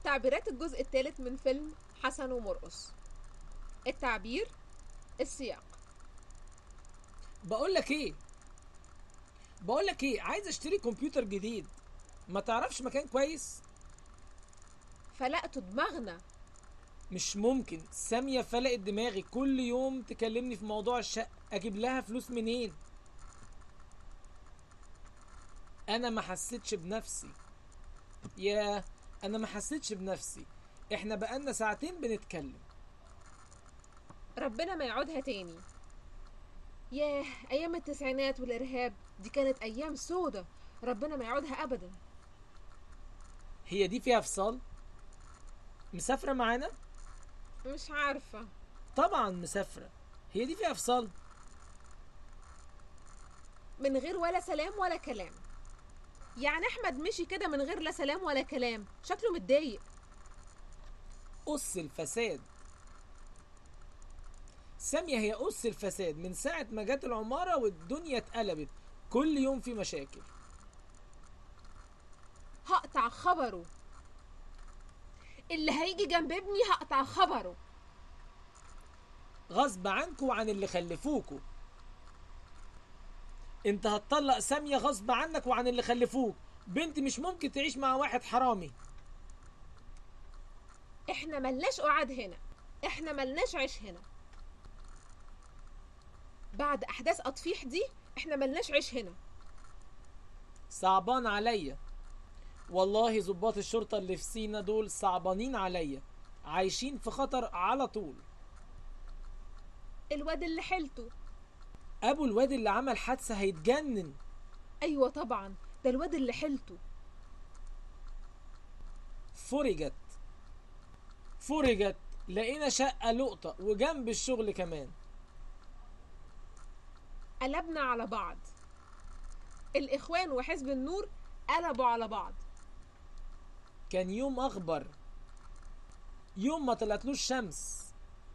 تعبيرات الجزء الثالث من فيلم حسن ومرقص التعبير السياق بقول لك ايه بقول لك ايه عايز اشتري كمبيوتر جديد ما تعرفش مكان كويس فلقتوا دماغنا مش ممكن سامية فلقت دماغي كل يوم تكلمني في موضوع الشقة اجيب لها فلوس منين انا ما حسيتش بنفسي يا انا ما حسيتش بنفسي احنا بقالنا ساعتين بنتكلم ربنا ما يعودها تاني ياه ايام التسعينات والارهاب دي كانت ايام سودة ربنا ما يعودها ابدا هي دي فيها فصال مسافرة معانا مش عارفة طبعا مسافرة هي دي فيها فصال من غير ولا سلام ولا كلام يعني احمد مشي كده من غير لا سلام ولا كلام شكله متضايق أس الفساد سامية هي أس الفساد من ساعة ما جت العمارة والدنيا اتقلبت كل يوم في مشاكل هقطع خبره اللي هيجي جنب ابني هقطع خبره غصب عنكوا وعن اللي خلفوكوا انت هتطلق سامية غصب عنك وعن اللي خلفوك بنت مش ممكن تعيش مع واحد حرامي احنا ملناش قعاد هنا احنا ملناش عيش هنا بعد احداث اطفيح دي احنا ملناش عيش هنا صعبان عليا والله ضباط الشرطة اللي في سينا دول صعبانين عليا عايشين في خطر على طول الواد اللي حيلته ابو الواد اللي عمل حادثة هيتجنن ايوه طبعا ده الواد اللي حيلته فرجت فرجت لقينا شقة لقطة وجنب الشغل كمان قلبنا على بعض الاخوان وحزب النور قلبوا على بعض كان يوم اخبر يوم ما طلعتلوش شمس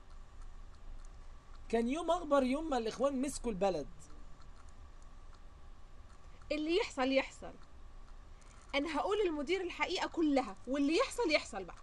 كان يوم اخبر يوم ما الاخوان مسكوا البلد اللي يحصل يحصل انا هقول للمدير الحقيقه كلها واللي يحصل يحصل بقى